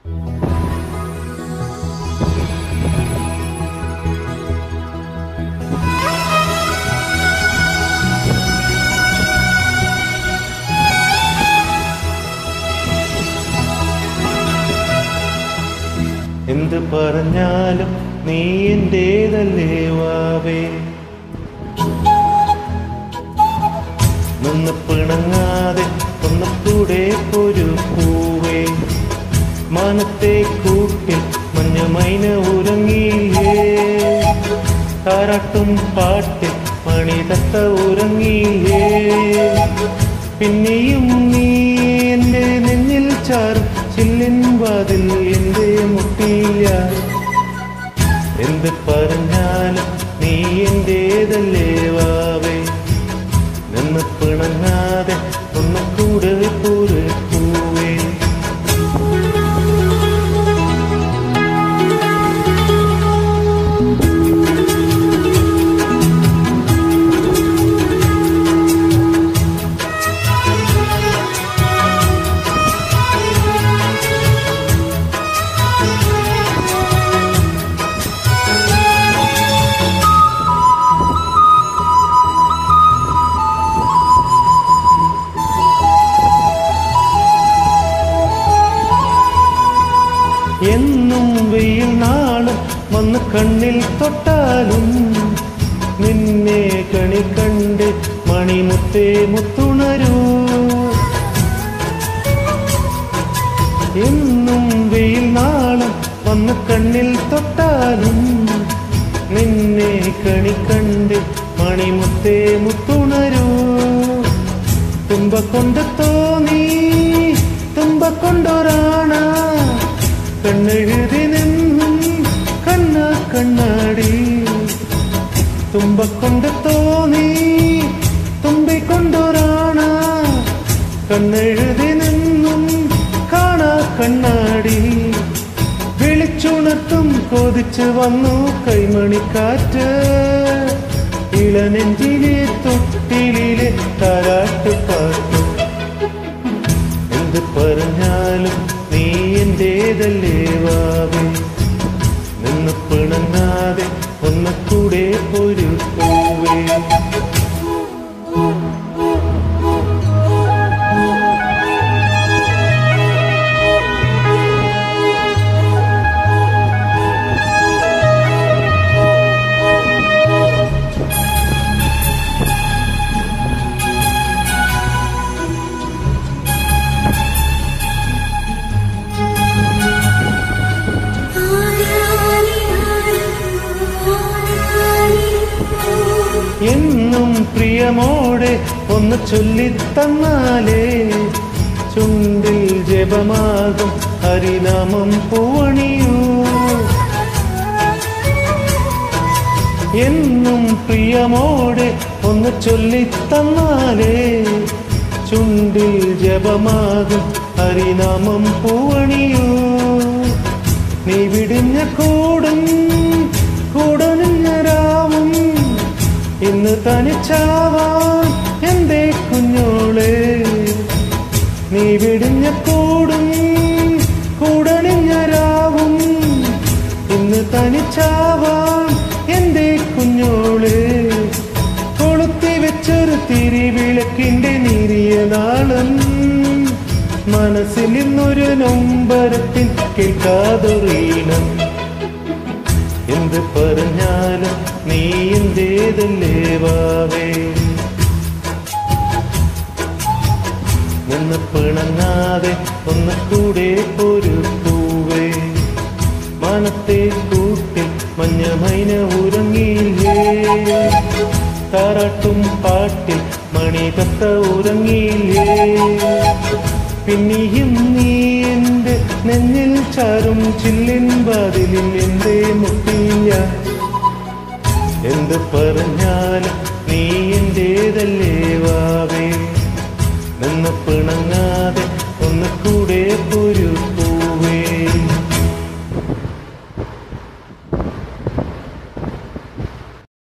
എന്ത് പറഞ്ഞാലും നീ എന്റേതല്ലേ വാവേ നിന്ന് പിണങ്ങാതെ ഒന്ന് കൂടെ ഒരു പൂവേ മാനത്തെ കൂട്ടിൽ മഞ്ഞമൈന ഉറങ്ങിയില്ലേ താരാട്ടും പാട്ടിൽ മണിതത്ത ഉറങ്ങിയില്ലേ പിന്നെയും നീ എൻ്റെ നെഞ്ഞിൽ ചാറും ചില്ലിൻ വാതിൽ എൻ്റെ മുട്ടിയില്ല എന്ത് പറഞ്ഞാലും നീ എന്റേതല്ലേ വാവേ നിന്ന് പിണങ്ങാതെ ഒന്ന് കൂടെ പൂര് പൂവേ എന്നും വെയിൽ നാളും വന്ന് കണ്ണിൽ തൊട്ടാലും നിന്നെ കണി കണ്ട് മണിമുത്തേ മുത്തുണരൂ എന്നും വെയിൽ നാളും വന്ന് കണ്ണിൽ തൊട്ടാലും നിന്നെ കണി കണ്ട് മണിമുത്തേ മുത്തുണരൂ തുമ്പ കൊണ്ട് തോന്നി തുമ്പ കൊണ്ടൊരാണ കണ്ണെഴുതി നിന്നും കണ്ണ കണ്ണാടി തുമ്പ കൊണ്ട് തോന്നി തുമ്പിക്കൊണ്ടൊരാണ കണ്ണെഴുതി നിന്നും കാണാ കണ്ണാടി വിളിച്ചുണർത്തും കൊതിച്ചു വന്നു കൈമണിക്കാറ്റ് ഇളനെഞ്ചിലെ തൊട്ടിലെ താരാട്ട് പാട്ട് എന്ത് പറഞ്ഞാലും നീ എന്റേതല്ലേ വാവേ നിന്ന് പിണങ്ങാതെ ഒന്ന് കൂടെ ഒരു പൂവേ എന്നും പ്രിയമോടെ ഒന്ന് ചൊല്ലിത്തന്നാലേ ചുണ്ടിൽ ജപമാകും ഹരിനാമം പൂവണിയൂ എന്നും പ്രിയമോടെ ഒന്ന് ചൊല്ലിത്തന്നാലേ ചുണ്ടിൽ ജപമാകും ഹരിനാമം പൂവണിയൂ നീ വിടിഞ്ഞ കൂടും കൂടണിഞ്ഞ രാവും ഇന്ന് തനിച്ചാവാൻ എന്റെ കുഞ്ഞോളെ നീ വിടിഞ്ഞ കൂടും കൂടണിഞ്ഞ രാവും ഇന്ന് തനിച്ചാവാൻ എന്റെ കുഞ്ഞോളെ കൊളുത്തി വെച്ചൊരു തിരി വിളക്കിന്റെ നീരിയ നാളം മനസ്സിൽ ഇന്നൊരു നൊമ്പരത്തിൽ കേൾക്കാതൊറീണം എന്ത് പറഞ്ഞാലും നീ എന്തേതല്ലേ വാവേ നിന്ന് പിണങ്ങാതെ ഒന്ന് കൂടെ ഒരു പൂവേ മനത്തെ കൂട്ടിൽ മഞ്ഞമൈന ഉറങ്ങിയില്ലേ താരാട്ടും പാട്ടിൽ മണിതത്ത ഉറങ്ങിയില്ലേ പിന്നെയും നീ എന്റെ നെഞ്ഞിൽ ചാരും ചില്ലിൻ വാതിലിൽ എന്റെ മുട്ടിയ എന്ത് പറഞ്ഞാലും നീ എന്റേതല്ലേ